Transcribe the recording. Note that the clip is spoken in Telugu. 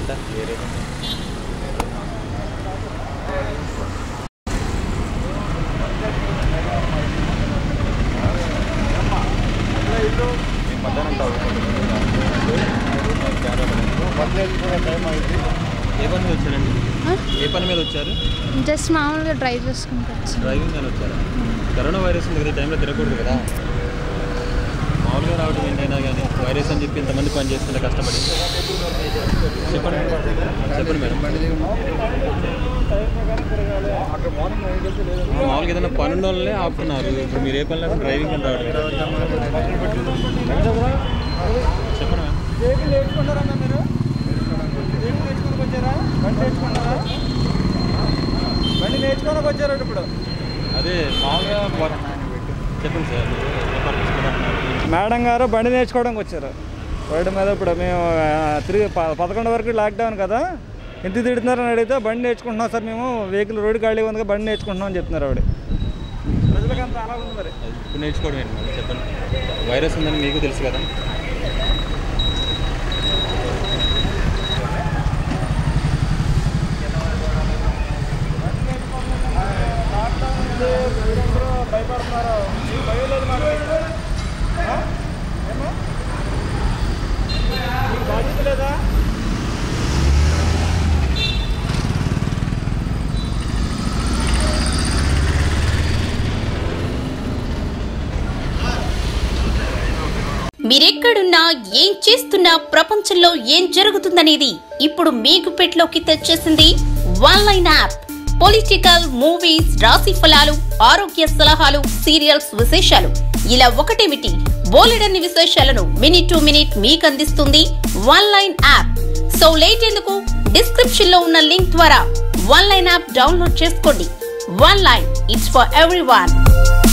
అంట వేరే ఏ పని మీద వచ్చారండి ఏ పని మీద వచ్చారు జస్ట్ మామూలుగా డ్రైవ్ చేసుకుంటూ వచ్చాను డ్రైవింగ్ మీద వచ్చారా కరోనా వైరస్ ఉంది కదా ఈ టైంలో తిరగకూడదు కదా మామూలుగా రావడం ఏంటైనా కానీ వైరస్ అని చెప్పి ఇంతమంది పని చేస్తుంటే కష్టపడి చెప్పండి చెప్పండి మేడం మామూలుగా ఏదైనా పని ఉన్న వాళ్ళనే ఆపుతున్నారు ఇప్పుడు మీరు ఏ పని లేకుండా డ్రైవింగ్ అని రావడం ఏంటి? చెప్పండి మేడం వెహికల్ నేర్చుకున్నారన్నా మీరు వెహికల్ నేర్చుకోనికి వచ్చారా బండి నేర్చుకున్నారా బండి నేర్చుకోనికి వచ్చారా ఇప్పుడు అదే మామూలుగా వర్క్ చెప్పండి సార్ మీరు ఏ పర్పస్ మీద అంటున్నారు? మేడం గారు బండి నేర్చుకోవడానికి వచ్చారు రోడ్డు మీద ఇప్పుడు మేము ఆ, తిరిగి ప- పదకొండు వరకు లాక్డౌన్ కదా ఎంత తిడుతున్నారని అడిగితే బండి నేర్చుకుంటున్నాం సార్ మేము వెహికల్ రోడ్డు ఖాళీ ఉంది కదా, బండి నేర్చుకుంటున్నాం అని చెప్తున్నారు ఆవిడ ప్రజలకు అంత అలా ఉంది మరి అది ఇప్పుడు నేర్చుకోవడం ఏంటి మేడం చెప్పండి వైరస్ ఉందని మీకు తెలుసు కదా మీరందరూ భయపడుతున్నారు మీకు భయం లేదు మాట ఏమో మీకు బాధ్యత లేదా మీరెక్కడున్నా ఏం చేస్తున్నా ప్రపంచంలో ఏం జరుగుతుందనేది ఇప్పుడు మీ గుప్పెట్లోకి తెచ్చేసింది one line app political movies రాశి ఫలాలు ఆరోగ్య సలహాలు సీరియల్స్ విశేషాలు ఇలా ఒకటేమిటి బోలెడన్ని విశేషాలను మినిట్ టు మినిట్ మీకు అందిస్తుంది one line app so late ఎందుకు డిస్క్రిప్షన్ లో ఉన్న లింక్ ద్వారా వన్ లైన్ యాప్ డౌన్లోడ్ చేసుకోండి one line it's for every